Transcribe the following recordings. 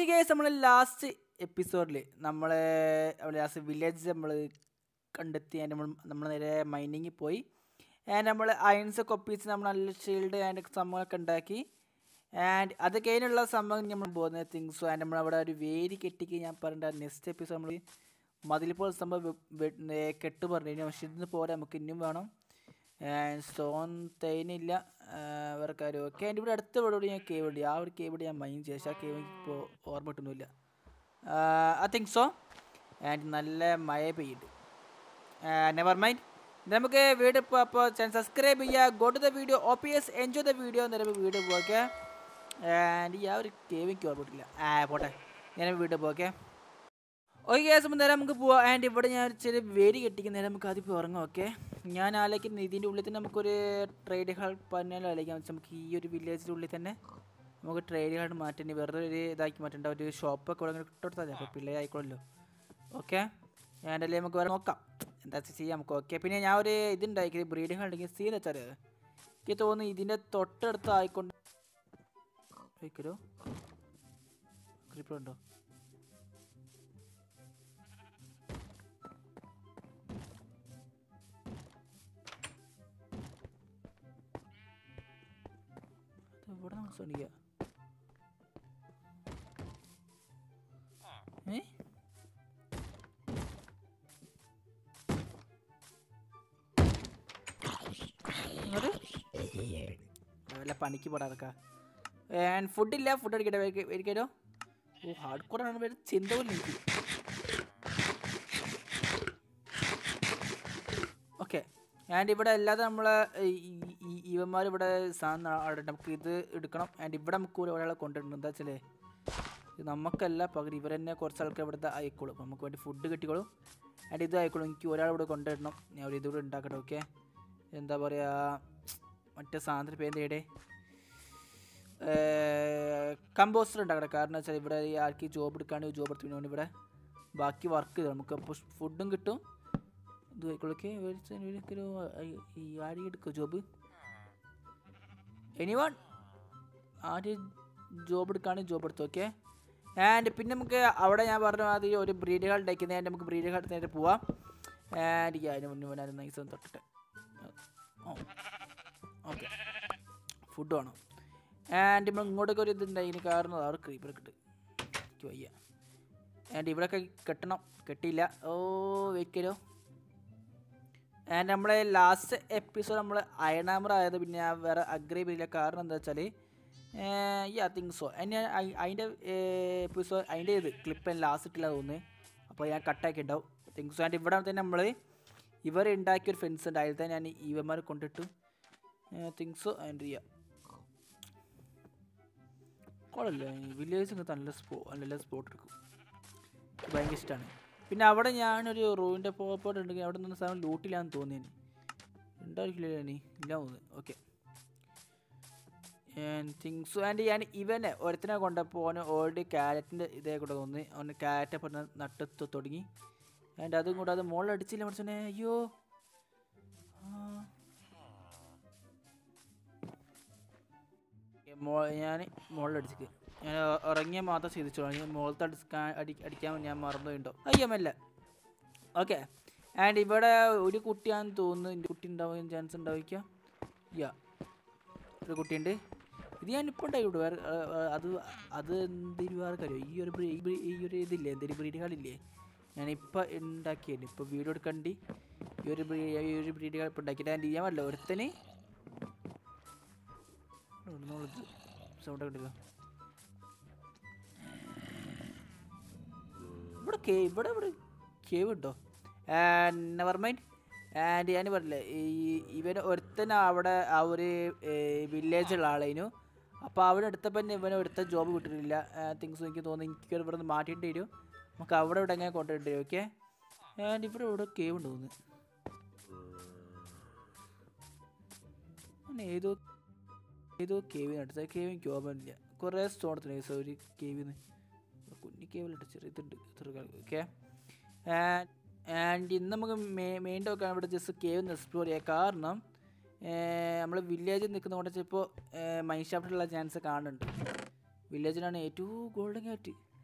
Okay case നമ്മൾ last എപ്പിസോഡിൽ നമ്മൾ ലാസ്റ്റ് വില്ലേജ് നമ്മൾ കണ്ടെത്തി and നമ്മൾ നമ്മൾ നേരെ മൈനിങ്ങിൽ പോയി ആൻഡ് നമ്മൾ അയൺസ് ഒക്കെ ഒപ്പിച്ച് നമ്മൾ നല്ല ഷീൽഡ് ആൻഡ് സംഭവങ്ങളൊക്കെ ഉണ്ടാക്കി ആൻഡ് അത് കഴിഞ്ഞുള്ള സംഭവം നമ്മൾ പോകുന്ന തിങ്സോ ആൻഡ് നമ്മൾ അവിടെ ഒരു വേരി കെട്ടിക്ക് ഞാൻ പറഞ്ഞ നെക്സ്റ്റ് എപ്പിസോഡ് നമ്മൾ മതിൽ പോലെ സംഭവം വെ- വെ- ഏ, കെട്ട് പറഞ്ഞു പക്ഷെ ഇതിന് പോരാ നമുക്ക് ഇനിയും വേണം സ്റ്റോൺ തേനില്ല വേറെ കാര്യം ഓക്കെ എൻ്റെ ഇവിടെ അടുത്ത വീടോട് ഞാൻ കേവ് ഉണ്ട് ആ ഒരു കേവ് ഞാൻ മൈൻഡ് ചെയ്തു പക്ഷേ ആ കേവ് ഇപ്പോൾ ഓർമ്മ കിട്ടുന്നില്ല ഐ തിങ്ക് സോ ആൻഡ് നല്ല മഴ പെയ്യുണ്ട് നെവർ മൈൻഡ് നമുക്ക് വീഡിയോ ഇപ്പോൾ അപ്പോൾ സബ്സ്ക്രൈബ് ചെയ്യുക go to the video O P S enjoy the video എന്നൊരു വീഡിയോ പോക്കെ ആൻഡ് ഈ ആ ഒരു കേവ് എനിക്ക് ഓർമ്മയിട്ടില്ല ആ പോട്ടെ ഞാൻ വീഡിയോ പോക്കെ ഓക്കെ കേസ് നേരം നമുക്ക് പോവാം ആൻഡ് ഇവിടെ ഞാൻ ചെറിയ വേരി കെട്ടിക്കുന്ന നേരം നമുക്ക് ആദ്യം പോയി ഉറങ്ങാം ഓക്കെ ഞാൻ ആലോചിക്കുന്ന ഇതിൻ്റെ ഉള്ളിൽ തന്നെ നമുക്കൊരു ട്രേഡ് ഹാൾ പറഞ്ഞാലും ആലോചിക്കാം വെച്ചാൽ നമുക്ക് ഈ ഒരു വില്ലേജിൻ്റെ ഉള്ളിൽ തന്നെ നമുക്ക് ട്രേഡ് ഹാൾ മാറ്റേണ്ടി വെറുതെ ഒരു ഇതാക്കി മാറ്റേണ്ട ഒരു ഷോപ്പൊക്കെ ഇവിടെ ഇങ്ങനെ ഇട്ടുകൊടുത്താൽ മതി അപ്പോൾ പിള്ളേർ ആയിക്കോളല്ലോ ഓക്കെ ഞാനല്ലേ നമുക്ക് വേറെ നോക്കാം എന്താ വെച്ചാൽ ചെയ്യാം നമുക്ക് ഓക്കെ പിന്നെ ഞാൻ ഒരു ഇതുണ്ടാക്കി ബ്രീഡിങ് ഹാൾ ഉണ്ടെങ്കിൽ സീൻ വെച്ചാൽ എനിക്ക് തോന്നുന്നു ഇതിൻ്റെ തൊട്ടടുത്ത് ആയിക്കൊണ്ട് വയ്ക്കലോ ക്രിപ്പുണ്ടോ ഇവിടെ നമ്മൾ ശ്രമിക്കുക ഏ ഇങ്ങോട്ട് വല്ല പണിക്ക് പോടാ അതൊക്കെ ആൻഡ് ഫുഡില്ല ഫുഡ് അടിക്കട്ടെ മേടിക്കാലോ ഓ ഹാർഡ് കോറാണ് പേര് ചിന്ത പോലും എനിക്ക് ഓക്കെ ആൻഡ് ഇവിടെ അല്ലാതെ നമ്മളെ ഇവന്മാർ ഇവിടെ സാധനം അവിടെ നമുക്ക് ഇത് എടുക്കണം ആൻഡ് ഇവിടെ നമുക്ക് ഒരു ഒരാളെ കൊണ്ടുവരണം എന്താ വെച്ചാലേ ഇത് നമുക്കല്ല പകരം ഇവർ തന്നെ കുറച്ച് ആൾക്കാർ ഇവിടുത്തെ ആയിക്കോളും അപ്പോൾ നമുക്ക് വേണ്ടി ഫുഡ് കിട്ടിക്കോളും ആൻഡ് ഇത് ആയിക്കോളും എനിക്ക് ഒരാൾ ഇവിടെ കൊണ്ടുവരണം ഞാൻ ഒരു ഇതുകൂടെ ഉണ്ടാക്കട്ടെ ഓക്കെ എന്താ പറയുക മറ്റേ സാധനത്തിന് പേര് തേടേ കമ്പോസ്റ്റർ ഉണ്ടാക്കട്ടെ കാരണം വെച്ചാൽ ഇവിടെ ഈ ആർക്ക് ജോബ് എടുക്കുകയാണെങ്കിൽ ജോബ് എടുത്തു പിന്നെ ഇവിടെ ബാക്കി വർക്ക് ചെയ്തു നമുക്ക് അപ്പോൾ ഫുഡും കിട്ടും ഇത് ആയിക്കോളൊക്കെ ഒരിക്കലും ഈ ആടി എടുക്കുക ജോബ് എനി വൺ ആര് ജോബ് എടുക്കുകയാണെങ്കിൽ ജോബ് എടുത്തു ഓക്കെ ആൻഡ് പിന്നെ നമുക്ക് അവിടെ ഞാൻ പറഞ്ഞ മാതിരി ഒരു ബ്രീഡ് ഹാൾ ഉണ്ടാക്കുന്നത് നമുക്ക് ബ്രീഡ് ഹാൾ നേരെ പോവാം ആൻഡ് ഈ അതിന് മുന്നേ ഞാൻ നൈസ് ഒന്ന് തൊട്ടിട്ട് ഓ ഓക്കെ ഫുഡ് വേണം ആൻഡ് നമ്മൾ ഇങ്ങോട്ടൊക്കെ ഒരു ഇതുണ്ടായിന് കാരണം അവിടെ ക്രീപ്പറൊക്കെ ഇട്ട് എനിക്ക് വയ്യ ആൻഡ് ഇവിടെയൊക്കെ കെട്ടണം കെട്ടിയില്ല ഓ വെക്കലോ ആൻഡ് നമ്മളെ ലാസ്റ്റ് എപ്പിസോഡ് നമ്മൾ അയണാമർ ആയത് പിന്നെ ഞാൻ വേറെ അഗ്രേ ചെയ്തില്ല കാരണം എന്താ വെച്ചാൽ ഈ ഐ തിങ്ക് സോ അതിന് അതിൻ്റെ എപ്പിസോഡ് അതിൻ്റെ ഇത് ക്ലിപ്പ് ഞാൻ ലാസ്റ്റ് ഇട്ടില്ല തോന്നുന്നത് അപ്പോൾ ഞാൻ കട്ടാക്കി ഉണ്ടാവും തിങ്ക് സോ ആൻഡ് ഇവിടെ തന്നെ നമ്മൾ ഇവർ ഉണ്ടാക്കിയ ഒരു ഫ്രണ്ട്സ് ഉണ്ട് അതിൽ തന്നെ ഞാൻ ഇവന്മാരെ കൊണ്ടിട്ട് തിങ്സ് ആൻഡ് ചെയ്യാം കുഴപ്പമില്ല വില്ലേജ് ഒക്കെ നല്ല സ്പോ നല്ല സ്പോട്ട് എടുക്കും എനിക്ക് ഭയങ്കര ഇഷ്ടമാണ് പിന്നെ അവിടെ ഞാനൊരു റൂമിൻ്റെ പോപ്പോട്ട് ഉണ്ടെങ്കിൽ അവിടെ നിന്ന് സാധനം ലൂട്ടില്ലാന്ന് തോന്നിയാണ് ഉണ്ടായിരിക്കില്ല ഇനി ഇല്ല തോന്നുന്നു ഓക്കെ തിങ്സ് ആൻഡ് ഞാൻ ഇവനെ ഒരുത്തിനെ കൊണ്ടപ്പോൾ ഓന് ഓൾറെഡി ക്യാരറ്റിൻ്റെ ഇതേ കൂടെ തോന്നി അവന് ക്യാരറ്റ് പറഞ്ഞ നട്ട് തൊ- തുടങ്ങി ആൻഡ് അതും കൂടാതെ മുകളിൽ അടിച്ചില്ല പഠിച്ചോനെ അയ്യോ ആ. ഞാൻ മുകളിൽ അടിച്ചിക്ക് ഞാൻ ഉ- ഉറങ്ങിയ മാത്രം ശ്രദ്ധിച്ചോളാം ഞാൻ മുകളിലത്തെ അടിക്കാൻ അടി അടിക്കാൻ ഞാൻ മറന്നുണ്ടോ അയ്യോ മെല്ലെ ഓക്കെ ആൻഡ് ഇവിടെ ഒരു കുട്ടിയാണെന്ന് തോന്നുന്നു എൻ്റെ കുട്ടി ഉണ്ടാവാൻ ചാൻസ് ഉണ്ടാവിക്കാം യാ ഒരു കുട്ടിയുണ്ട് ഇത് ഞാൻ ഇപ്പോൾ ഉണ്ടായി വിടും വേറെ ആ, ആ, അത് അത് എന്തൊരു വേറെ കാര്യം ഈ ഒരു ബ്രീ- ഈ ബ്രീ- ഈ ഒരു ഇതില്ലേ എന്തൊരു ബ്രീഡ് കളില്ലേ ഞാനിപ്പോൾ ഉണ്ടാക്കിയത് ഇപ്പോൾ വീഡിയോ എടുക്കണ്ടി ഈ ഒരു ബ്രീ ഈ ഒരു ബ്രീഡ് കളി ഇപ്പോൾ ഉണ്ടാക്കിയിട്ട് ഞാൻ ചെയ്യാൻ പാടില്ല ഒരുത്തന് സൗണ്ട് കണ്ടില്ല ഇവിടെ കേ ഇവിടെ ഇവിടെ കേവ് ഉണ്ടോ നെവർ മൈൻഡ് ആൻഡ് ഞാൻ പറഞ്ഞില്ലേ ഈ ഇവൻ ഒരുത്തൻ അവിടെ ആ ഒരു വില്ലേജുള്ള ആളേനു അപ്പോൾ അവിടെ എടുത്തപ്പോൾ തന്നെ ഇവനെ ഒരുത്ത ജോബ് കിട്ടിയിട്ടില്ല തിങ്സ് എനിക്ക് തോന്നുന്നു എനിക്ക് ഇവിടെ നിന്ന് മാറ്റേണ്ടി വരും നമുക്ക് അവിടെ ഇവിടെ എങ്ങനെ കൊണ്ടുവരേണ്ടി വരും ഓക്കെ ആൻഡ് ഇവിടെ ഇവിടെ കേവ് ഉണ്ട് തോന്നുന്നു അങ്ങനെ ഏതോ ഏതോ കേവിന് അടുത്ത കേവ് എനിക്ക് ഓർമ്മയില്ല കുറേ സ്റ്റോൺ എടുത്തിട്ടുണ്ട് ഒരു കേവിന്ന് കുഞ്ഞി കേവിലിട്ട് ചെറിയ ഇതുണ്ട് ഓക്കെ ആൻഡ് ഇന്ന് നമുക്ക് മെയിൻ ടോക്കാണ് ഇവിടെ ജസ്റ്റ് കേവ് ഒന്ന് എക്സ്പ്ലോർ ചെയ്യുക കാരണം നമ്മൾ വില്ലേജിൽ നിൽക്കുന്ന കൊണ്ട് ചിലപ്പോൾ മൈൻ ഷാഫ്റ്റിലുള്ള ചാൻസ് കാണുന്നുണ്ട് വില്ലേജിലാണ് ഏറ്റവും ഗോൾഡൻ ക്യാറ്റ്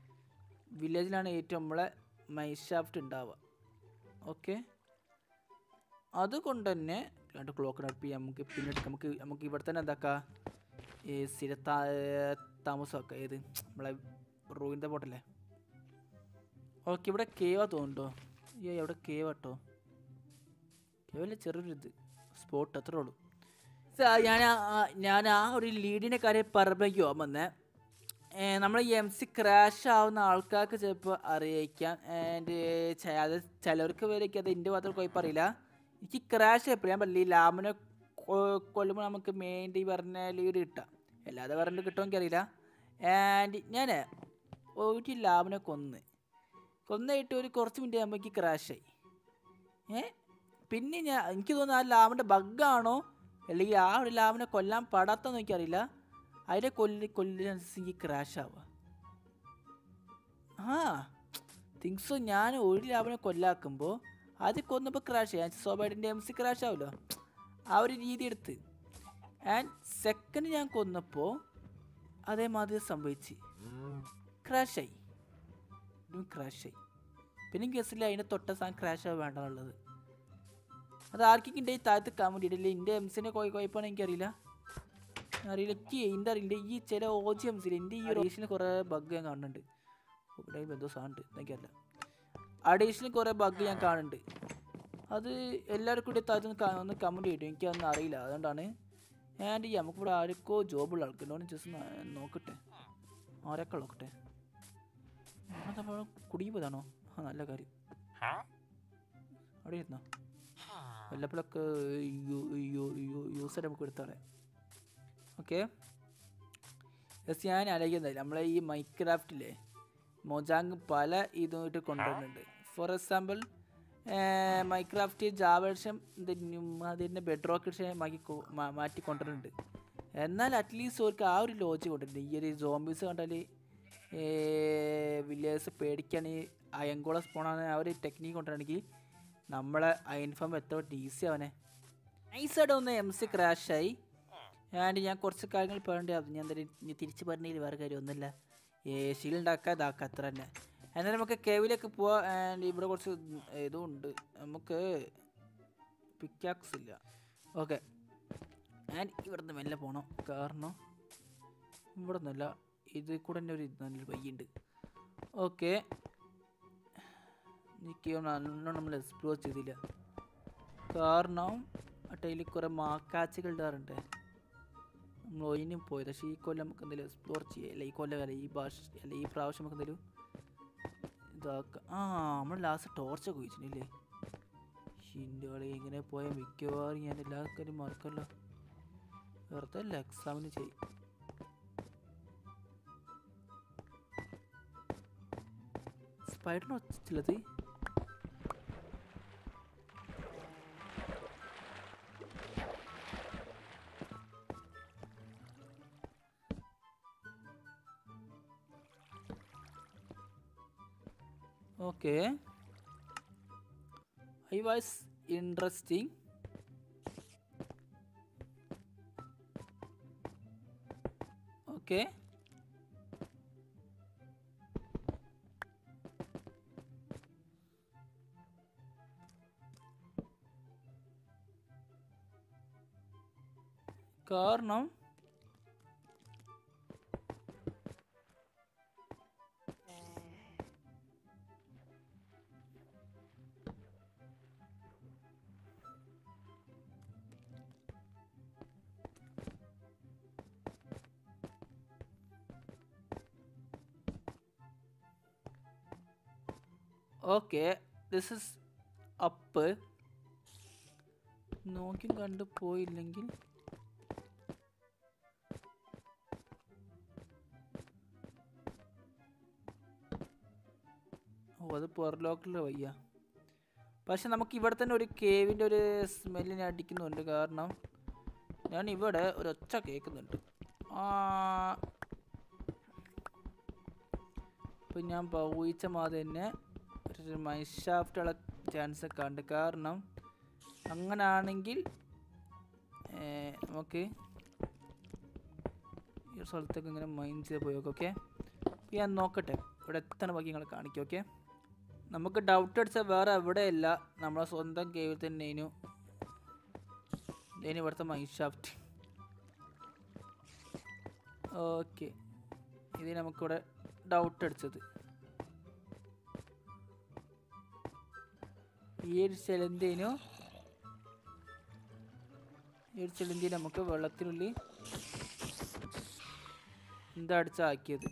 വില്ലേജിലാണ് ഏറ്റവും നമ്മളെ മൈഷാഫ്റ്റ് ഉണ്ടാവുക ഓക്കെ അതുകൊണ്ട് തന്നെ രണ്ട് ക്ലോക്ക് അടുപ്പി നമുക്ക് പിന്നീട് നമുക്ക് നമുക്ക് ഇവിടെ തന്നെ എന്താക്കാം ഈ സ്ഥിര താ- താമസമൊക്കെ ഏത് നമ്മളെ റൂയിൻ്റെ പോട്ടല്ലേ ഓക്കെ ഇവിടെ കേവാ തോന്നുന്നുണ്ടോ അയ്യോ ഇവിടെ കേവ് കേട്ടോ കേവല ചെറിയൊരു ഇത് സ്പോട്ട് അത്രേ ഉള്ളൂ സ- ഞാൻ ആ- ഞാൻ ആ ഒരു ലീഡിനെ കാര്യം പറയുമ്പോൾ വന്നേ നമ്മൾ എം സി ക്രാഷ് ആവുന്ന ആൾക്കാർക്ക് ചിലപ്പോൾ അറിയിക്കാം ആൻഡ് അത് ചിലവർക്ക് വരെയൊക്കെ അത് എൻ്റെ മാത്രം കുഴപ്പമില്ല എനിക്ക് ക്രാഷ് എപ്പോഴും ഞാൻ പറഞ്ഞില്ല ഈ ലാമിനെ കൊ- കൊല്ലുമ്പോൾ നമുക്ക് മെയിൻ ഈ പറഞ്ഞ ലീഡ് കിട്ടാം അല്ലാതെ പറഞ്ഞിട്ട് കിട്ടുമെങ്കിൽ അറിയില്ല ആൻഡ് ഞാൻ ഒരു ലാമിനെ കൊന്ന് കൊന്നായിട്ട് ഒരു കുറച്ച് മിനിറ്റ് ആകുമ്പോൾ എനിക്ക് ക്രാഷായി ഏ പിന്നെ ഞാൻ എനിക്ക് തോന്നുന്നു ആ ലാമിൻ്റെ ബഗ്ഗാണോ അല്ലെങ്കിൽ ആ ഒരു ലാമിനെ കൊല്ലാൻ പാടാത്തെന്ന് എനിക്കറിയില്ല അതിനെ കൊല്ലി കൊല്ലിനനുസരിച്ച് ക്രാഷ് ആവുക ആ തിങ്സോ ഞാൻ ഒരു ലാബിനെ കൊല്ലാക്കുമ്പോൾ അത് കൊന്നപ്പോൾ ക്രാഷ് ചെയ്യാൻ സ്വാഭാവികൻ്റെ എം സി ക്രാഷ് ആവുമല്ലോ ആ ഒരു രീതി എടുത്ത് ആൻഡ് സെക്കൻഡ് ഞാൻ കൊന്നപ്പോൾ അതേമാതിരി സംഭവിച്ച് ക്രാഷായി ഇതും ക്രാഷായി പിന്നെ ഗസ്സിൽ അതിൻ്റെ തൊട്ട സാധനം ക്രാഷ് ആവുക വേണ്ടെന്നുള്ളത് അത് ആർക്കെങ്കിലും എൻ്റെ താഴത്ത് കമൻറ്റ് ഇടില്ല എൻ്റെ എംസിനെ കോയി കുഴപ്പമാണ് എനിക്കറിയില്ല അറിയില്ല എനിക്ക് എൻ്റെ അറിയില്ല ഈ ചില ഓ ജി എംസിൽ എൻ്റെ ഈ അഡീഷണൽ കുറേ ബഗ് ഞാൻ കാണുന്നുണ്ട് ഇവിടെ എന്തോ സാധനം എനിക്കറിയില്ല അഡീഷണൽ കുറേ ബഗ് ഞാൻ കാണുന്നുണ്ട് അത് എല്ലാവർക്കും കൂടി താഴത്ത് ഒന്ന് ക- ഒന്ന് കമൻറ്റ് ചെയ്തു എനിക്കതൊന്നും അറിയില്ല അതുകൊണ്ടാണ് ആൻഡ് ഈ നമുക്കിവിടെ ആർക്കോ ജോബുള്ള ആൾക്കുണ്ടോ ജസ്റ്റ് നോക്കട്ടെ ആരൊക്കെ നോക്കട്ടെ അതപ്പോൾ കുടിയുമ്പോഴാണോ ആ നല്ല കാര്യം അവിടെ ഇരുന്നോ വല്ലപ്പോഴൊക്കെ യൂസർ നമുക്ക് എടുത്താളെ ഓക്കെ യെസ് ഞാൻ ആലോചിക്കുന്നത് നമ്മളെ ഈ മൈക്രാഫ്റ്റിലെ മൊജാങ് പല ഇതുമായിട്ട് കൊണ്ടുവരുന്നുണ്ട് ഫോർ എക്സാമ്പിൾ മൈക്രാഫ്റ്റ് ജാവേഷം അതിൻ്റെ ബെഡ് റോക്ക് മാറ്റി കൊ- മാ- മാറ്റി കൊണ്ടുവരുന്നുണ്ട് എന്നാൽ അറ്റ്ലീസ്റ്റ് അവർക്ക് ആ ഒരു ലോജ് കൊണ്ടുവരുന്നുണ്ട് ഈ ഒരു സോംബീസ് കണ്ടാൽ വില്ലേജ് പേടിക്കാൻ ഈ അയങ്കോള സ്പോണാണ് ആ ഒരു ടെക്നീക്ക് കൊണ്ടുവരണമെങ്കിൽ നമ്മളെ അയൻഫോം എത്ര ഡീസി അവനെ നൈസായിട്ട് ഒന്ന് എം സി ക്രാഷായി ആൻഡ് ഞാൻ കുറച്ച് കാര്യങ്ങൾ പറയേണ്ടി അത് ഞാൻ എന്തായാലും ഇനി തിരിച്ച് പറഞ്ഞതിൽ വേറെ കാര്യമൊന്നുമില്ല ഏ ഷീൽഡാക്കുക ഇതാക്കുക അത്ര തന്നെ എന്നാൽ നമുക്ക് കേവിലേക്ക് പോവാം ആൻഡ് ഇവിടെ കുറച്ച് ഇതും ഉണ്ട് നമുക്ക് പിക്കാക്സ് ഇല്ല ഓക്കെ ആൻഡ് ഇവിടെ നിന്ന് മെല്ലെ പോകണം കാരണം ഇവിടെ നിന്നല്ല ഇത് കൂടെ തന്നെ ഒരു ഇത് നല്ലൊരു വയ്യുണ്ട് ഓക്കെ എനിക്ക് നല്ലോണം നമ്മൾ എക്സ്പ്ലോർ ചെയ്തില്ല കാരണം അട്ടയിൽ കുറേ മാക്കാച്ചുകൾ ഇടാറുണ്ട് നമ്മൾ ഒയിനും പോയത് പക്ഷേ ഈ കൊല്ലം നമുക്ക് എന്തെങ്കിലും എക്സ്പ്ലോർ ചെയ്യാം അല്ല ഈ കൊല്ലം അല്ല ഈ ഭാഷ അല്ല ഈ പ്രാവശ്യം നമുക്ക് എന്തെങ്കിലും ഇതാക്കാം ആ നമ്മൾ ലാസ്റ്റ് ടോർച്ചൊക്കെ ഉപയോഗിച്ചില്ലേ ഹിൻ്റെ കളി ഇങ്ങനെ പോയ മിക്കവാറും ഞാൻ എല്ലാ കാര്യം മറക്കല്ലോ വെറുതെ അല്ല എക്സാമിന് ചെയ്യും സ്പൈഡറിന് വച്ചിട്ടുള്ളത് Okay. I was interesting. Okay. കാരണം ഓക്കെ ദിസ് ഇസ് അപ്പ് നോക്കി കണ്ടു പോയില്ലെങ്കിൽ ഓ അത് പുറലോക്കിൽ വയ്യ പക്ഷെ നമുക്ക് ഇവിടെ തന്നെ ഒരു കേവിൻ്റെ ഒരു സ്മെല്ലിനെ അടിക്കുന്നുണ്ട് കാരണം ഞാൻ ഇവിടെ ഒരു ഒച്ച കേൾക്കുന്നുണ്ട് ആ ഇപ്പം ഞാൻ ഊഹിച്ച മാതിരി തന്നെ ഒരു മൈഷാഫ്റ്റുള്ള ചാൻസ് ഒക്കെ ഉണ്ട് കാരണം അങ്ങനാണെങ്കിൽ ഏ, നമുക്ക് ഈ ഒരു സ്ഥലത്തൊക്കെ ഇങ്ങനെ മൈൻഡ് ചെയ്ത് പോയി ഓക്കെ ഞാൻ നോക്കട്ടെ ഇവിടെ എത്തണ ബാക്കി നിങ്ങളെ കാണിക്കും ഓക്കെ നമുക്ക് ഡൗട്ട് അടിച്ചാൽ വേറെ എവിടെയല്ല നമ്മളെ സ്വന്തം കേവിൽ തന്നെയായിരുന്നു ഇനി ഇവിടുത്തെ മൈൻഷാഫ്റ്റ് ഓക്കെ ഇത് നമുക്കിവിടെ ഡൗട്ട് അടിച്ചത് ഈ ഒരു ചെലന്തേനു ഈ ഒരു ചെലന്തി നമുക്ക് വെള്ളത്തിനുള്ളിൽ എന്താ അടിച്ചാക്കിയത്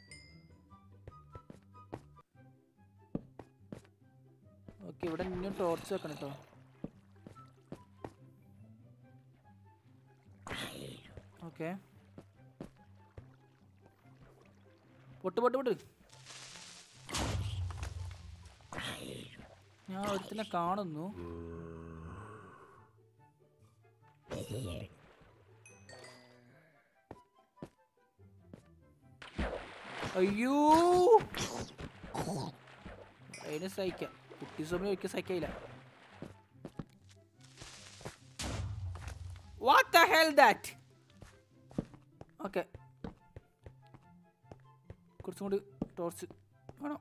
ഓക്കെ ഇവിടെ ഇനിയും ടോർച്ച് വെക്കണം കേട്ടോ ഓക്കെ പൊട്ട് പൊട്ട് പൊട്ട് ഞാൻ ഒരുത്തിനെ കാണുന്നു അയ്യോ അതിനെ സഹിക്കാം കുട്ടി സമയം ഒരിക്കൽ സഹിക്കില്ല what the hell that okay കുറച്ചും കൂടി ടോർച്ച് വേണം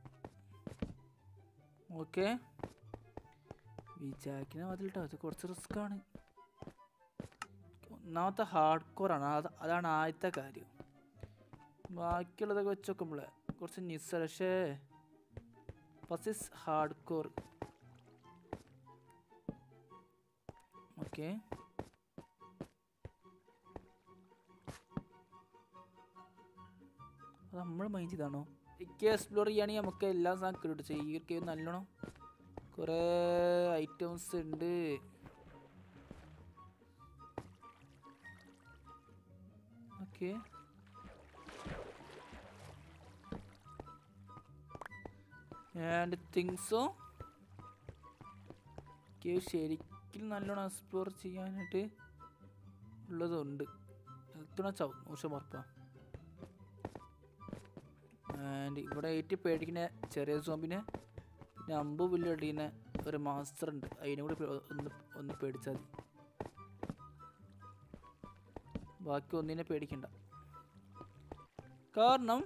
ഓക്കെ വിചാരിക്കുന്ന മതിൽ കേട്ടോ അത് കുറച്ച് റിസ്ക് ആണ് ഒന്നാമത്തെ ഹാർഡ് കോറാണ് അത് അതാണ് ആദ്യത്തെ കാര്യം ബാക്കിയുള്ളതൊക്കെ വെച്ച് നോക്കുമ്പോൾ കുറച്ച് നിസ്സ പക്ഷേ first is hard core okay അത് നമ്മൾ മൈൻഡ് ചെയ്താണോ എനിക്ക് എക്സ്പ്ലോർ ചെയ്യുകയാണെങ്കിൽ നമുക്ക് എല്ലാ സാധനം കിട്ടും ഈ ഒരു കേവ് നല്ലോണം കുറേ ഐറ്റംസ് ഉണ്ട് ഓക്കെ ആൻഡ് തിങ്സോ കേവ് ശരിക്കും നല്ലോണം എക്സ്പ്ലോർ ചെയ്യാനായിട്ട് ഉള്ളതുണ്ട് എത്തണ ചാവും നൂറ് ഉറപ്പാ ആൻഡ് ഇവിടെ ഏറ്റ് പേടിക്കുന്ന ചെറിയ സോമ്പിനെ പിന്നെ അമ്പ് പുല്ലടിക്കുന്ന ഒരു മാസ്റ്റർ ഉണ്ട് അതിനെ കൂടി പേ- ഒന്ന് ഒന്ന് പേടിച്ചാൽ മതി ബാക്കി ഒന്നിനെ പേടിക്കണ്ട കാരണം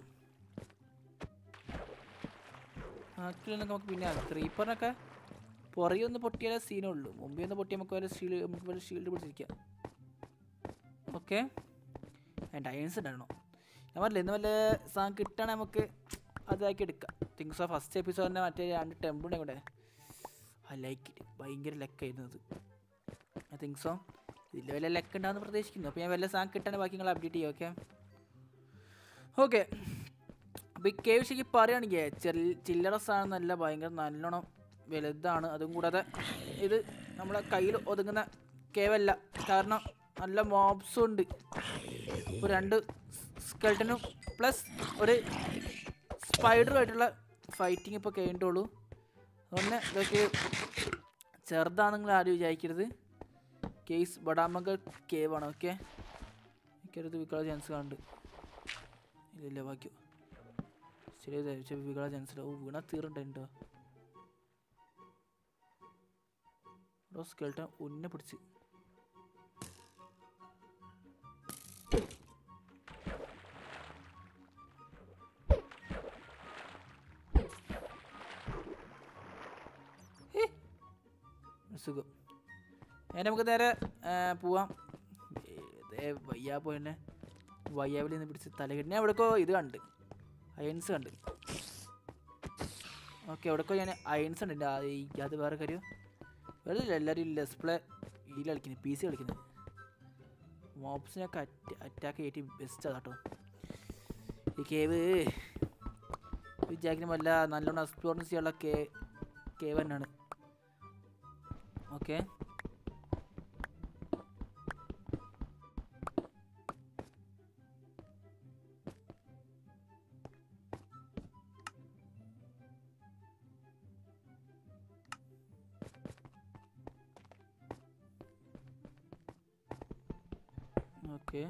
ബാക്കിയുള്ള നമുക്ക് പിന്നെ ക്രീപ്പറിനൊക്കെ പുറകെ ഒന്ന് പൊട്ടിയാലേ സീനേ ഉള്ളൂ മുമ്പേ ഒന്ന് പൊട്ടി നമുക്ക് വല്ല ഷീൽഡ് നമുക്ക് വല്ല ഷീൽഡ് പിടിച്ചിരിക്കാം ഓക്കെ ആൻഡ് അയൻസ് ഉണ്ടാണോ ഞാൻ പറഞ്ഞില്ല ഇന്ന് വല്ല സാധനം കിട്ടുകയാണെങ്കിൽ നമുക്ക് അതാക്കി എടുക്കാം തിങ്സ് ഓഫ് ഫസ്റ്റ് എപ്പിസോഡിൻ്റെ മറ്റേ രണ്ട് ടെമ്പിളിനെ കൂടെ ഐ ലൈക്ക് ഇറ്റ് ഭയങ്കര ലെക്കായിരുന്നത് ഐ തിങ്ക് സോ ഇതിൽ വല്ല ലെക്ക് ഉണ്ടാകുന്ന പ്രതീക്ഷിക്കുന്നു അപ്പോൾ ഞാൻ വല്ല സാധനം കിട്ടുകയാണെങ്കിൽ ബാക്കി നിങ്ങൾ അപ്ഡേറ്റ് ചെയ്യും ഓക്കെ ഓക്കെ അപ്പോൾ ഈ കേവ് ശരിക്കും പറയുകയാണെങ്കിൽ ചെറിയ ചില്ലറ സാധനം നല്ല ഭയങ്കര നല്ലോണം വലുതാണ് അതും കൂടാതെ ഇത് നമ്മളെ കയ്യിൽ ഒതുങ്ങുന്ന കേവല്ല കാരണം നല്ല മോബ്സും ഉണ്ട് ഒരു രണ്ട് സ്കെൽട്ടനും പ്ലസ് ഒരു സ്പൈഡറുമായിട്ടുള്ള ഫൈറ്റിംഗ് ഇപ്പോൾ കഴിഞ്ഞിട്ടുള്ളൂ അതുകൊണ്ട് ഇതൊക്കെ ചെറുതാണെന്ന് നിങ്ങൾ ആരും വിചാരിക്കരുത് കേസ് ബഡാമക കേവ് ആണ് ഓക്കെ എനിക്കത് വിൽക്കാനുള്ള ചാൻസ് കാണുന്നുണ്ട് ഇല്ലില്ല ബാക്കിയോ ശരി വിൽക്കാനുള്ള ചാൻസ് ഇല്ല ഓ വീണ തീറുണ്ടോ ഇവിടെ സ്കെൽട്ടൻ ഉന്നെ പിടിച്ച് ഹേ. സുഖം ഏ നമുക്ക് നേരെ ആ, പോവാം ഏ, വയ്യാ പോയെന്നെ വയ്യാവിൽ നിന്ന് പിടിച്ച് തലകെട്ടി ഞാൻ എവിടെക്കോ ഇത് കണ്ട് അയൻസ് കണ്ട് ഓക്കെ എവിടെക്കോ ഞാൻ അയൻസ് ഉണ്ട് ആ, ഈ അത് വേറെ കാര്യം വേറെ എല്ലാവരും ഡിസ്പ്ലേ ഇതിൽ കളിക്കുന്നത് പി സി കളിക്കുന്നത് മോബ്സിനൊക്കെ അറ്റാക്ക് ചെയ്തിട്ട് ബെസ്റ്റ് കേട്ടോ ഈ കേവ് വിചാരിക്കുന്ന വല്ല നല്ലോണം എക്സ്പ്ലോർ ചെയ്യാനുള്ള കേ കേവ് തന്നെയാണ് ഓക്കെ ഓക്കെ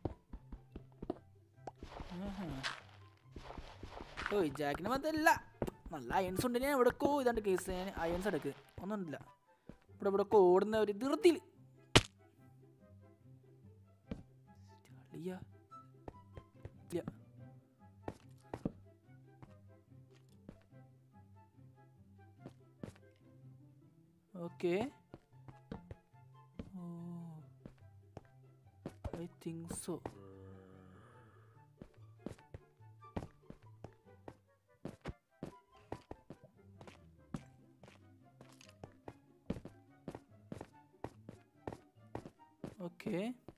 ഓ ജാക്കിന് അതല്ല നല്ല അയൺസ് ഉണ്ട് ഞാൻ എവിടെക്കോ ഇതാണ്ട് കേസ് ഞാൻ അയൺസ് എടുക്ക് ഒന്നുമില്ല ഇവിടെ ഇവിടെ ഓടുന്ന ഒരു ധൃതിയിൽ ചളിയാ. ഇല്ല. ഓക്കെ ഓ ഐ തിങ്ക് സോ ഓക്കെ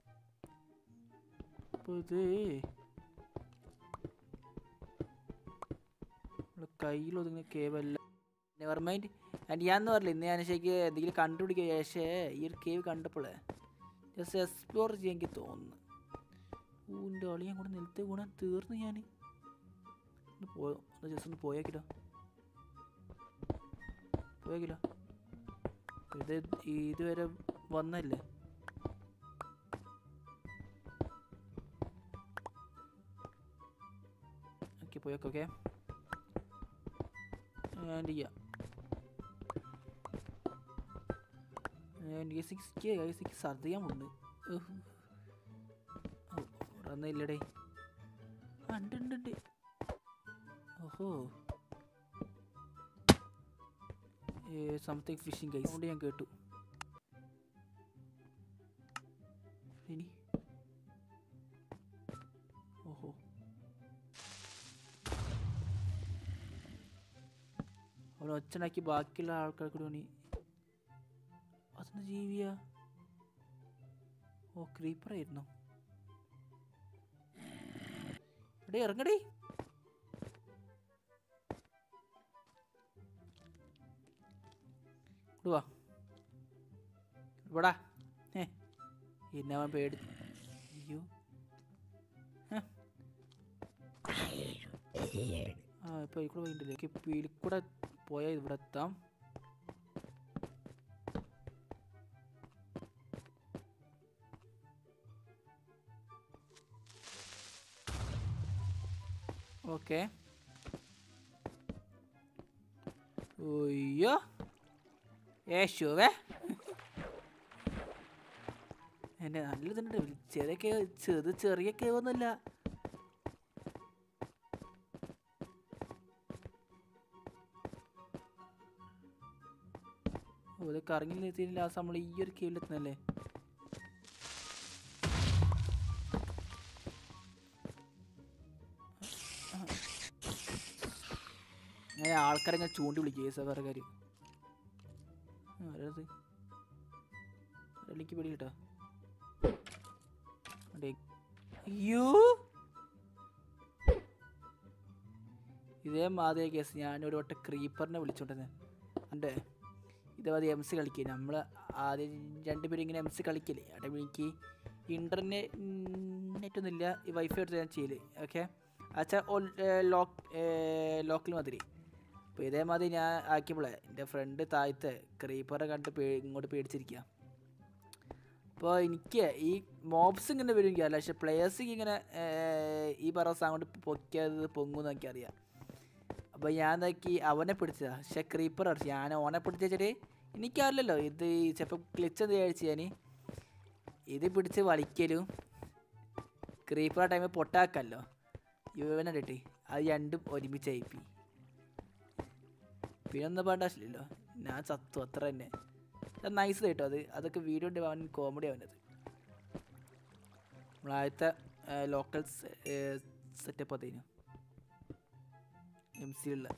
അപ്പോൾ ഇത് നമ്മളെ കയ്യിലൊതുങ്ങുന്ന കേവല്ല നെവർ മൈൻഡ് ആൻഡ് ഞാൻ എന്ന് പറഞ്ഞില്ല ഇന്ന് ഞാൻ ശരിക്ക് എന്തെങ്കിലും കണ്ടുപിടിക്കുക പക്ഷേ ഈ ഒരു കേവ് കണ്ടപ്പോൾ ജസ്റ്റ് എക്സ്പ്ലോർ ചെയ്യാൻ എനിക്ക് തോന്നുന്നു ഊൻ്റെ അളിയാൻ കൂടെ നിലത്തെ ഗുണം തീർന്നു ഞാൻ ഒന്ന് പോ ഒന്ന് ജസ്റ്റ് ഒന്ന് പോയേക്കില്ലോ പോയേക്കില്ലോ ഇത് ഇതുവരെ വന്നല്ലേ ഓക്കെ പോയേക്കോ ഓക്കെ ആൻഡ് ചെയ്യാം എനിക്ക് സിക്സ് സിക്സ് സർദിക്കാൻ പോകുന്നു ഒന്നില്ലടേ ആ ഉണ്ട് ഉണ്ട് ഉണ്ട് ഓഹോ സംതിങ് ഫിഷിംഗ് കൈസ് കൊണ്ട് ഞാൻ കേട്ടു ഇനി ഓഹോ അവൻ ഒച്ചനാക്കി ബാക്കിയുള്ള ആൾക്കാർ കൂടി ഓനി അതെന്താ ജീവിയാ ഓ ക്രീപ്പറായിരുന്നു എടേ ഇറങ്ങടേ വാ ഇവിടാ ഏ എന്നെ അവൻ പേടി അയ്യോ ഹ. ആ ഇപ്പൊ ഈ കൂടെ പോയിട്ടില്ലേ ഇപ്പൊ ഇതിൽ കൂടെ പോയാൽ ഇവിടെ എത്താം ഓക്കെ ഒയ്യോ യേശുവേ എന്നെ നല്ലതുണ്ട് ചെറിയ കേവ് ചെറു ചെറിയ കേവൊന്നുമല്ല ഓ ഇത് കറങ്ങി നിർത്തിയില്ല ലാസ്റ്റ് നമ്മൾ ഈ ഒരു കേവിലെത്തുന്നല്ലേ അങ്ങനെ ആൾക്കാരെ ഞാൻ ചൂണ്ടി വിളിക്കുക സാർ വേറെ കാര്യം ആരത് എനിക്ക് പിടി കേട്ടോ അയ്യോ ഇതേ മാതിരി കേസ് ഞാനൊരു വട്ടം ക്രീപ്പറിനെ വിളിച്ചോണ്ടിരുന്നത് എൻ്റെ ഇതേമാതിരി എം സി കളിക്കുക നമ്മൾ ആദ്യം രണ്ടുപേരും ഇങ്ങനെ എം സി കളിക്കില്ലേ അവിടെ എനിക്ക് ഇൻ്റർനെറ്റ് നെറ്റ് ഒന്നുമില്ല ഈ വൈഫൈ എടുത്ത് ഞാൻ ചെയ്യല് ഓക്കെ അച്ഛാ ലോക്ക് ലോക്കൽ മാതിരി അപ്പോൾ ഇതേമാതിരി ഞാൻ ആക്കിയപ്പോളേ എൻ്റെ ഫ്രണ്ട് താഴത്തെ ക്രീപ്പറെ കണ്ട് പേ ഇങ്ങോട്ട് പേടിച്ചിരിക്കുക അപ്പോൾ എനിക്ക് ഈ മോബ്സ് ഇങ്ങനെ വരും എനിക്കല്ല പക്ഷെ പ്ലേയേഴ്സിക്ക് ഇങ്ങനെ ഏർ, ഈ പറഞ്ഞ സാധനം കൊണ്ട് പൊക്കിയത് പൊങ്ങുമെന്ന് എനിക്കറിയാം അപ്പോൾ ഞാൻ എന്താക്കി അവനെ പിടിച്ചതാ പക്ഷെ ക്രീപ്പർ അടിച്ചു ഞാൻ ഓനെ പിടിച്ച് വെച്ചിട്ട് എനിക്കറിയില്ലല്ലോ ഇത് ചിലപ്പോൾ ക്ലിച്ച് എന്ത് കഴിച്ച് ഞാൻ ഇത് പിടിച്ച് വലിക്കലും ക്രീപ്പർ ആ ടൈമിൽ പൊട്ടാക്കല്ലോ ഇവനെ ഇട്ടിട്ട് അത് രണ്ടും ഒരുമിച്ച് അയപ്പി പിന്നെ ഒന്നും വേണ്ട ആവശ്യമില്ലല്ലോ ഞാൻ ചത്തു അത്ര തന്നെ അത് നൈസ് കേട്ടോ അത് അതൊക്കെ വീഡിയോ ഉണ്ട് അവൻ കോമഡി അവനത് നമ്മളാദ്യത്തെ ലോക്കൽ സെറ്റപ്പ് അതേനു എം സിയുള്ള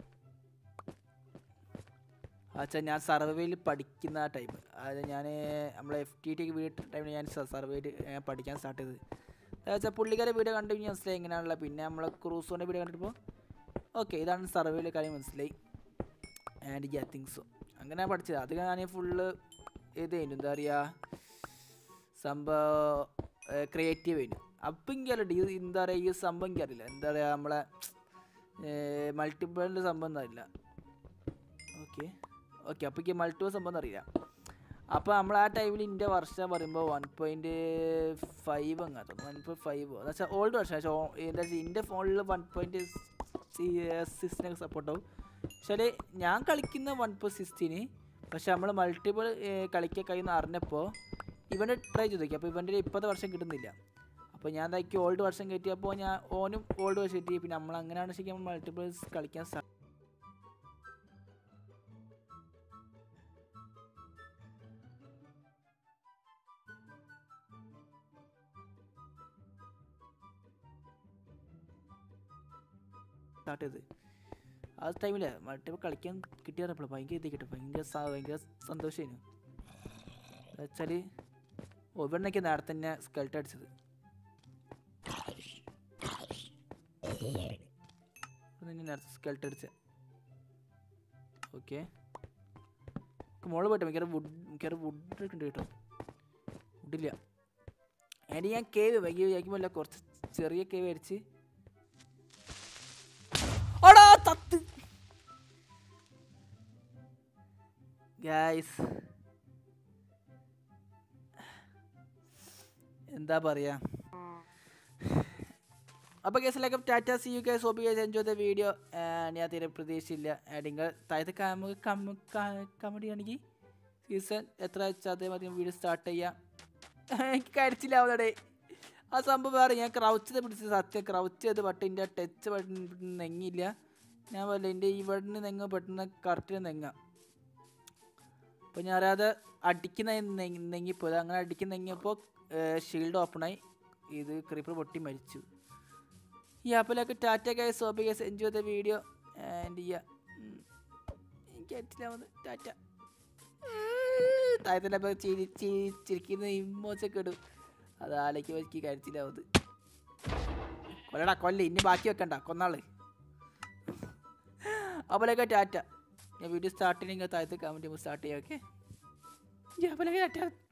അച്ഛാ ഞാൻ സർവേയിൽ പഠിക്കുന്ന ആ ടൈം അതായത് ഞാൻ നമ്മളെ എഫ് ടി ടിക്ക് വീട് ടൈമിൽ ഞാൻ സർവേയിൽ പഠിക്കാൻ സ്റ്റാർട്ട് ചെയ്തത് അതായത് പുള്ളിക്കാരെ വീഡിയോ കണ്ടു കഴിഞ്ഞാൽ മനസ്സിലായി എങ്ങനെയാണല്ലോ പിന്നെ നമ്മൾ ക്രൂസോൻ്റെ വീഡിയോ കണ്ടിട്ടപ്പോൾ ഓക്കെ ഇതാണ് സർവേയിലെ കാര്യം മനസ്സിലായി ആൻഡ് യാ തിങ്സ് സോ അങ്ങനെ പഠിച്ചത് അത് ഞാൻ ഫുള്ള് ഇത് കഴിഞ്ഞു എന്താ പറയുക സംഭവം ക്രിയേറ്റീവ് കഴിഞ്ഞു അപ്പം എനിക്കറിയില്ല ഈ എന്താ പറയുക ഈ സംഭവം എനിക്കറിയില്ല എന്താ പറയുക നമ്മളെ മൾട്ടിപ്പിളിൻ്റെ സംഭവം ഒന്നും അറിയില്ല ഓക്കെ ഓക്കെ അപ്പോൾ എനിക്ക് മൾട്ടിപ്പിൾ സംഭവം ഒന്നും അറിയില്ല അപ്പോൾ നമ്മൾ ആ ടൈമിൽ എൻ്റെ വർഷം പറയുമ്പോൾ വൺ പോയിൻറ്റ് ഫൈവ് അങ്ങാത്ത വൺ പോയിൻറ്റ് ഫൈവ് എന്ന് വെച്ചാൽ ഓൾഡ് വർഷം പക്ഷേ ഓ- എന്താ വെച്ചാൽ എൻ്റെ ഫോണിൽ വൺ പോയിൻറ്റ് സിക്സിനൊക്കെ സപ്പോർട്ട് ആവും പക്ഷേ ഞാൻ കളിക്കുന്ന വൺ പോയിൻറ്റ് സിക്സ്റ്റീന് പക്ഷെ നമ്മൾ മൾട്ടിപ്പിൾ കളിക്കാൻ കഴിയുന്ന അറിഞ്ഞപ്പോൾ ഇവനെ ട്രൈ ചെയ്ത് നോക്കി അപ്പോൾ ഇവൻ്റെ ഇപ്പോഴത്തെ വർഷം കിട്ടുന്നില്ല അപ്പോൾ ഞാൻ എന്താക്കി ഓൾഡ് വർഷം കയറ്റിയപ്പോൾ ഞാൻ ഓനും ഓൾഡ് വർഷം കയറ്റി പിന്നെ നമ്മൾ അങ്ങനെയാണ് ശരിക്കും മൾട്ടിപ്പിൾസ് കളിക്കാൻ സ്റ്റാർട്ട് സ്റ്റാർട്ട് ചെയ്ത് ആ ടൈമിൽ മറ്റേ കളിക്കാൻ കിട്ടിയപ്പോൾ ഭയങ്കര ഇത് കിട്ടും ഭയങ്കര സ- ഭയങ്കര സന്തോഷമായിരുന്നു വെച്ചാൽ ഓ ഇവിടുന്നൊക്കെ നേരത്തെ തന്നെ സ്കെൽട്ട് അടിച്ചത് ഇവിടുന്ന് നേരത്തെ സ്കെൽട്ട് അടിച്ചത് ഓക്കെ മോള് പോട്ടെ മിക്കവാറ് വുഡ് മിക്കവാറ് വുഡ് എടുക്കണ്ട കേട്ടോ വുഡില്ല അതിന് ഞാൻ കേവ് വൈകി വയ്ക്കുമ്പോൾ കുറച്ച് ചെറിയ കേവ് അടിച്ച് ഓടാ തത്ത് ഗായ്സ് എന്താ പറയാ അപ്പോൾ കേസിലേക്ക് tata see you guys hope guys enjoy the video ഞാൻ തീരെ പ്രതീക്ഷയില്ല നിങ്ങൾ താഴത്തെ കമഡി ആണെങ്കിൽ സീസൺ എത്ര വെച്ചാൽ അതേമാതിരി വീഡിയോ സ്റ്റാർട്ട് ചെയ്യാം എനിക്ക് കരച്ചിലാവുന്നടേ ആ സംഭവം വേറെ ഞാൻ ക്രൗച്ച് ചെയ്ത് പിടിച്ചത് സത്യം ക്രൗച്ച് ചെയ്ത് പട്ടിൻ്റെ ടച്ച് ബട്ടൺ നെങ്ങിയില്ല ഞാൻ പറയില്ല എൻ്റെ ഇവിടെ നെങ്ങ പെട്ടെന്ന് കറക്റ്റിന് നെങ്ങാം അപ്പോൾ ഞാൻ അറിയാതെ അടിക്കുന്ന നെങ്ങി നെങ്ങിപ്പോയത് അങ്ങനെ അടിക്കുന്ന നെങ്ങിയപ്പോൾ ഷീൽഡ് ഓപ്പണായി ഇത് ക്രീപ്പർ പൊട്ടി മരിച്ചു ഈ ആപ്പിലൊക്കെ tata guys so bye guys enjoy the video and ചെയ്യാം എനിക്ക് അറ്റിലാവുന്നത് ടാറ്റ താഴത്തിലപ്പോൾ ചിരി ചിരി ചിരിക്കുന്ന ഇമ്മോച്ചൊക്കെ ഇടും അത് ആലേക്ക് എനിക്ക് കരച്ചിലാവുന്നത് കൊല്ലടാ കൊല്ല ഇനി ബാക്കി വെക്കണ്ട കൊന്നാള് അപ്പോഴൊക്കെ ടാറ്റ ഞാൻ വീഡിയോ സ്റ്റാർട്ട് ചെയ്യണമെങ്കിൽ താഴത്ത് കമൻറ്റ് ചെയ്യുമ്പോൾ സ്റ്റാർട്ട് ചെയ്യാം ഓക്കെ അപ്പോഴൊക്കെ ടാറ്റ